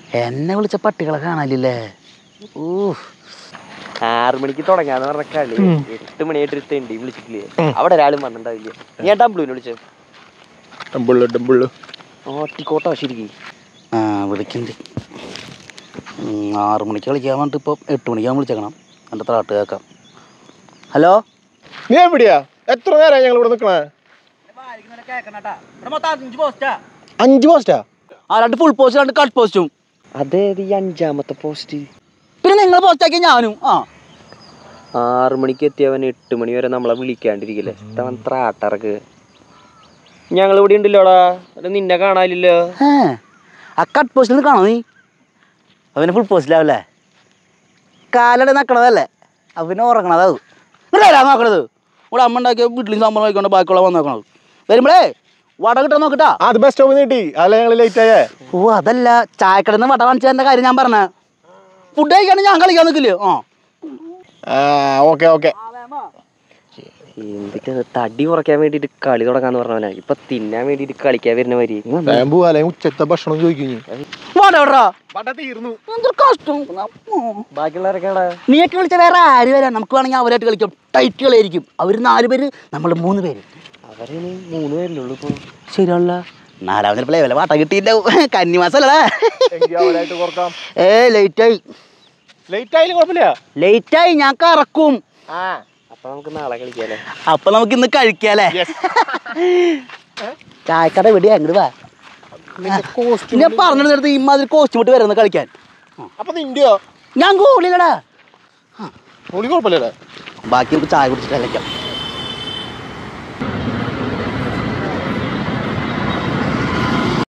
എന്നെ വിളിച്ച പട്ടികളെ കാണാനില്ലേ ഓ ആറ് മണിക്ക് തുടങ്ങാന്ന് പറഞ്ഞ കളി എട്ട് മണിയായിട്ട് ഒരു തെണ്ടി വിളിച്ചിട്ടില്ലേ അവിടെ ഒരാളും വന്നിട്ടുണ്ടാവില്ല ഞാൻ ഡംബ്ലുവിനെ വിളിച്ചു ഡംബിള് ഡംബിള് ഓട്ടിക്കോട്ടോ ശരിക്കും ആ വിളിക്കുന്നുണ്ട് ഉം, ആറ് മണിക്ക് കളിക്കാൻ വേണ്ടിട്ട് ഇപ്പം എട്ട് മണിക്കാൻ വിളിച്ചേക്കണം എൻ്റെ താട്ട് കേൾക്കാം ഹലോ നീ എവിടെയാ എത്ര നേരം ഞങ്ങൾ ഇവിടെ നിൽക്കണേ അഞ്ച് പോസ്റ്റാ ആ രണ്ട് ഫുൾ പോസ്റ്റ് രണ്ട് കട്ട് പോസ്റ്റും അതേത് ഈ അഞ്ചാമത്തെ പോസ്റ്റ് പിന്നെ നിങ്ങൾ പോസ്റ്റ് ആക്കി ഞാനും ആ ആറ് മണിക്ക് എത്തിയവൻ എട്ട് മണി വരെ നമ്മളെ വിളിക്കാണ്ടിരിക്കില്ലേ അവൻ ത്രാട്ടറക്ക് ഞങ്ങൾ ഇവിടെ ഉണ്ടല്ലോടാ അത് നിന്നെ കാണാനില്ലല്ലോ ഏ ആ കട്ട് പോസ്റ്റിൽ നിന്ന് കാണോ നീ അവന് ഫുൾ പോസ്റ്റിലാവല്ലേ കാലടെ നക്കണതല്ലേ അവന് ഉറങ്ങണതാവും ഇവിടെ വരാൻ നോക്കണത് ഇവിടെ അമ്മ ഉണ്ടാക്കിയ വീട്ടിലും സാമ്പാർ നോക്കിക്കൊണ്ട് ബാക്കിയുള്ള വന്ന് നോക്കണത് വരുമ്പോഴേ വട കിട്ടാൻ നോക്കട്ടാ ആ, അത് ബസ് സ്റ്റോപ്പിൽ നീട്ടി അല്ല ഞങ്ങൾ ലേറ്റ് ആയേ ഓ അതല്ല ചായക്കടയിൽ നിന്ന് വട വാങ്ങിച്ചതിൻ്റെ കാര്യം ഞാൻ പറഞ്ഞ ഫുഡ് കഴിക്കാണ്ട് ഞാൻ കളിക്കാൻ നിൽക്കില്ലേ ആ ആ ഓക്കെ ഓക്കെ എന്തൊക്കെ തടി കുറയ്ക്കാൻ വേണ്ടിട്ട് കളി തുടങ്ങാന്ന് പറഞ്ഞവനാ ഇപ്പൊ തിന്നാൻ വേണ്ടിട്ട് കളിക്കാൻ വരുന്ന മാതിരി നീ വന്നോ. വേമ്പു അല്ലെങ്കിൽ ഉച്ചത്തെ ഭക്ഷണം ചോദിക്കും നീ വട എവിടാ പട തീർന്നു എന്തൊരു കഷ്ടം ബാക്കിയുള്ളവരൊക്കെയാടാ നീയൊക്കെ വിളിച്ച വേറെ ആര് വരാം നമുക്ക് വേണമെങ്കിൽ അവരായിട്ട് കളിക്കാം ടൈറ്റ് കളിയായിരിക്കും അവർ നാല് പേര് നമ്മൾ മൂന്ന് പേര് അവരിനി മൂന്ന് പേരിലുള്ളൂ ഇപ്പൊ ശരിയാണല്ല നാലാമത്തെ പ്ലേ വല്ല പാട്ട കിട്ടിയില്ല കന്നിമാസല്ലേ എങ്കിൽ അവരായിട്ട് കുറക്കാം ഏ ലേറ്റായി ലേറ്റ് ആയാലും കുഴപ്പമില്ല ലേറ്റായി ഞാൻ കറക്കും ആ അപ്പൊ നമുക്ക് നാളെ കളിക്കാല്ലേ അപ്പൊ നമുക്ക് ഇന്ന് കഴിക്കാല്ലേ ചായക്കട എവിടെയാ അങ്ങോട്ട് വാ ഞാൻ പറഞ്ഞിടത്ത് ഇമാതിരി കോസ്റ്റ്യൂം ഇട്ട് വരുന്നത് കളിക്കാൻ അപ്പൊ നിന്റെയോ ഞാൻ കൂടില്ലടാ പുള്ളി കുഴപ്പമില്ലല്ലേ ബാക്കി നമുക്ക് ചായ കുടിച്ചിട്ട് കളിക്കാം